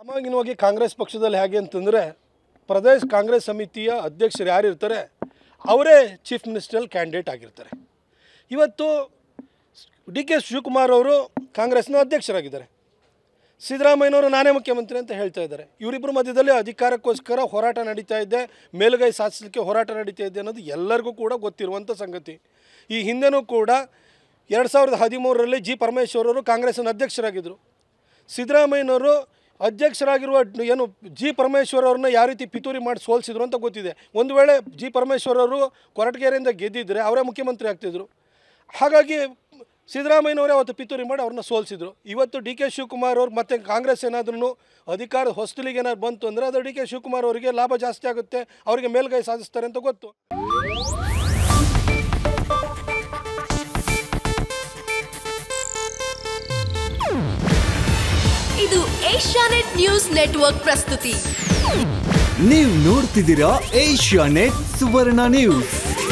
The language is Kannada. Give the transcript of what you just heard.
ಸಾಮಾನ್ಯವಾಗಿ ಕಾಂಗ್ರೆಸ್ ಪಕ್ಷದಲ್ಲಿ ಹೇಗೆ ಅಂತಂದರೆ ಪ್ರದೇಶ್ ಕಾಂಗ್ರೆಸ್ ಸಮಿತಿಯ ಅಧ್ಯಕ್ಷರು ಯಾರಿರ್ತಾರೆ ಅವರೇ ಚೀಫ್ ಮಿನಿಸ್ಟರ್ ಕ್ಯಾಂಡಿಡೇಟ್ ಆಗಿರ್ತಾರೆ ಇವತ್ತು ಡಿ ಕೆ ಶಿವಕುಮಾರ್ ಅವರು ಕಾಂಗ್ರೆಸ್ನ ಅಧ್ಯಕ್ಷರಾಗಿದ್ದಾರೆ ಸಿದ್ದರಾಮಯ್ಯನವರು ನಾನೇ ಮುಖ್ಯಮಂತ್ರಿ ಅಂತ ಹೇಳ್ತಾ ಇದ್ದಾರೆ ಇವರಿಬ್ಬರ ಮಧ್ಯದಲ್ಲಿ ಅಧಿಕಾರಕ್ಕೋಸ್ಕರ ಹೋರಾಟ ನಡೀತಾ ಇದೆ ಮೇಲುಗೈ ಸಾಧಿಸಲಿಕ್ಕೆ ಹೋರಾಟ ನಡೀತಾ ಇದೆ ಅನ್ನೋದು ಎಲ್ಲರಿಗೂ ಕೂಡ ಗೊತ್ತಿರುವಂಥ ಸಂಗತಿ ಈ ಹಿಂದೆನೂ ಕೂಡ ಎರಡು ಸಾವಿರದ ಹದಿಮೂರರಲ್ಲಿ ಜಿ ಪರಮೇಶ್ವರ್ ಅವರು ಕಾಂಗ್ರೆಸ್ನ ಅಧ್ಯಕ್ಷರಾಗಿದ್ದರು ಸಿದ್ದರಾಮಯ್ಯನವರು ಅಧ್ಯಕ್ಷರಾಗಿರುವ ಏನು ಜಿ ಪರಮೇಶ್ವರ್ ಅವ್ರನ್ನ ಯಾವ ರೀತಿ ಪಿತೂರಿ ಮಾಡಿ ಸೋಲಿಸಿದ್ರು ಅಂತ ಗೊತ್ತಿದೆ ಒಂದು ವೇಳೆ ಜಿ ಪರಮೇಶ್ವರ್ ಅವರು ಕೊರಟಗೆರೆಯಿಂದ ಗೆದ್ದಿದ್ದರೆ ಅವರೇ ಮುಖ್ಯಮಂತ್ರಿ ಆಗ್ತಿದ್ರು ಹಾಗಾಗಿ ಸಿದ್ದರಾಮಯ್ಯನವರೇ ಅವತ್ತು ಪಿತೂರಿ ಮಾಡಿ ಅವ್ರನ್ನ ಸೋಲಿಸಿದ್ರು ಇವತ್ತು ಡಿ ಕೆ ಶಿವಕುಮಾರ್ ಅವ್ರು ಮತ್ತೆ ಕಾಂಗ್ರೆಸ್ ಏನಾದ್ರೂ ಅಧಿಕಾರ ಹೊಸಲಿಗೆ ಏನಾದ್ರು ಬಂತು ಅಂದರೆ ಅದು ಡಿ ಕೆ ಶಿವಕುಮಾರ್ ಅವರಿಗೆ ಲಾಭ ಜಾಸ್ತಿ ಆಗುತ್ತೆ ಅವರಿಗೆ ಮೇಲ್ಗೈ ಸಾಧಿಸ್ತಾರೆ ಅಂತ ಗೊತ್ತು ಇದು ಏಷ್ಯಾನೆಟ್ ನ್ಯೂಸ್ ನೆಟ್ವರ್ಕ್ ಪ್ರಸ್ತುತಿ ನೀವು ನೋಡ್ತಿದ್ದೀರಾ ಏಷ್ಯಾ ನೆಟ್ ಸುವರ್ಣ ನ್ಯೂಸ್